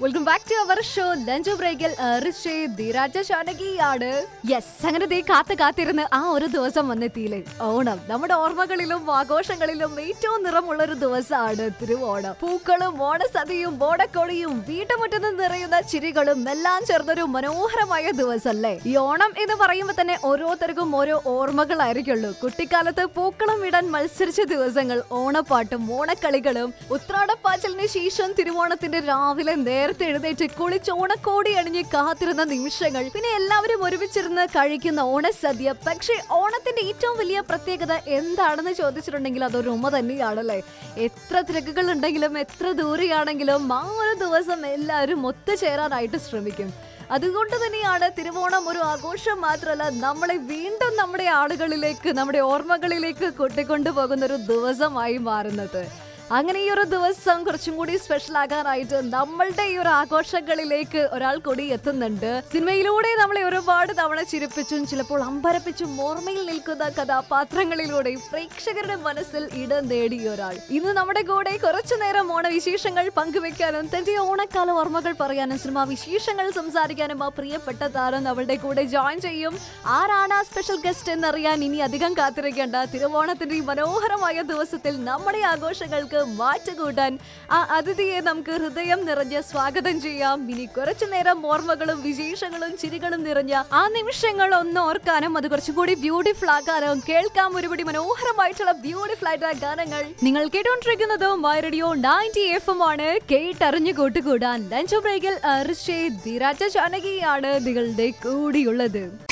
welcome back to our show lunch ബ്രേക്കിൽ Rishi ധീരാജ ഷാനകിയാണ് yes അങ്ങനെ ദേ കാത്ത് കാത്തിരുന്ന് ആ ഒരു ദിവസം വന്നെത്തിയില്ലേ ഓണം നമ്മുടെ ഓർമ്മകളിലും ആഘോഷങ്ങളിലും ഏറ്റവും നിറമുള്ള ഒരു ദിവസമാണ് തിരുവോണം പൂക്കളും ഓണസതിയും ഓണക്കൊടിയും വീട്ടുമുറ്റത്ത് നിറയുന്ന ചിരികളും എല്ലാം ചേർന്നൊരു മനോഹരമായ ദിവസമല്ലേ ഈ ഓണം എന്ന് പറയുമ്പോൾ തന്നെ ഓരോരുത്തർക്കും ഓരോ ഓർമ്മകളായിരിക്കുള്ളൂ കുട്ടിക്കാലത്ത് പൂക്കളം ഇടാൻ മത്സരിച്ച ദിവസങ്ങൾ ഓണപ്പാട്ടും ഓണക്കളികളും ഉത്രാടപ്പാച്ചലിന് ശേഷം തിരുവോണത്തിന്റെ രാവിലെ നേരത്തെ എഴുന്നേറ്റ് കുളിച്ച് ഓണക്കോടി അണിഞ്ഞ് കാത്തിരുന്ന നിമിഷങ്ങൾ പിന്നെ എല്ലാവരും ഒരുമിച്ചിരുന്ന് കഴിക്കുന്ന ഓണസദ്യ പക്ഷേ ഓണത്തിന്റെ ഏറ്റവും വലിയ പ്രത്യേകത എന്താണെന്ന് ചോദിച്ചിട്ടുണ്ടെങ്കിൽ അതൊരു ഉമ്മ തന്നെയാണല്ലേ എത്ര തിരക്കുകൾ ഉണ്ടെങ്കിലും എത്ര ദൂരെയാണെങ്കിലും ആ ഒരു ദിവസം എല്ലാവരും ഒത്തുചേരാനായിട്ട് ശ്രമിക്കും അതുകൊണ്ട് തന്നെയാണ് തിരുവോണം ഒരു ആഘോഷം മാത്രമല്ല നമ്മളെ വീണ്ടും നമ്മുടെ ആളുകളിലേക്ക് നമ്മുടെ ഓർമ്മകളിലേക്ക് കൂട്ടിക്കൊണ്ടു പോകുന്ന ഒരു ദിവസമായി മാറുന്നത് അങ്ങനെ ഈ ഒരു ദിവസം കുറച്ചും കൂടി സ്പെഷ്യൽ ആകാനായിട്ട് നമ്മളുടെ ഈ ഒരു ആഘോഷങ്ങളിലേക്ക് ഒരാൾ കൂടി എത്തുന്നുണ്ട് സിനിമയിലൂടെ നമ്മളെ ഒരുപാട് തവണ ചിരിപ്പിച്ചും ചിലപ്പോൾ അമ്പരപ്പിച്ചും ഓർമ്മയിൽ നിൽക്കുന്ന കഥാപാത്രങ്ങളിലൂടെ പ്രേക്ഷകരുടെ മനസ്സിൽ ഇടം നേടിയ ഒരാൾ ഇന്ന് നമ്മുടെ കൂടെ കുറച്ചു നേരം ഓണവിശേഷങ്ങൾ പങ്കുവെക്കാനും തന്റെ ഓണക്കാല ഓർമ്മകൾ പറയാനും സിനിമാ വിശേഷങ്ങൾ സംസാരിക്കാനും ആ പ്രിയപ്പെട്ട താരം നമ്മളുടെ കൂടെ ജോയിൻ ചെയ്യും ആരാണ് ആ സ്പെഷ്യൽ ഗസ്റ്റ് എന്നറിയാൻ ഇനി അധികം കാത്തിരിക്കേണ്ട തിരുവോണത്തിന്റെ ഈ മനോഹരമായ ദിവസത്തിൽ നമ്മുടെ ആഘോഷങ്ങൾക്ക് മാറ്റുകൂട്ടാൻ ആ അതിഥിയെ നമുക്ക് ഹൃദയം നിറഞ്ഞ് സ്വാഗതം ചെയ്യാം ഇനി കുറച്ചു നേരം ഓർമ്മകളും വിശേഷങ്ങളും ചിരികളും നിറഞ്ഞ ആ നിമിഷങ്ങൾ ഒന്ന് ഓർക്കാനും അത് കുറച്ചുകൂടി ബ്യൂട്ടിഫുൾ ആക്കാനും കേൾക്കാം ഒരുപടി മനോഹരമായിട്ടുള്ള ബ്യൂട്ടിഫുൾ ആയിട്ടുള്ള ഗാനങ്ങൾ നിങ്ങൾ കേട്ടോണ്ടിരിക്കുന്നത് മൈ റേഡിയോ നയൻറ്റി എഫ് എം ആണ് കേട്ടറിഞ്ഞു കൂട്ടുകൂടാൻ ലഞ്ച് ബ്രേക്കിൽ ഋഷി ധീരാജ ജാനകിയാണ് നിങ്ങളുടെ കൂടിയുള്ളത്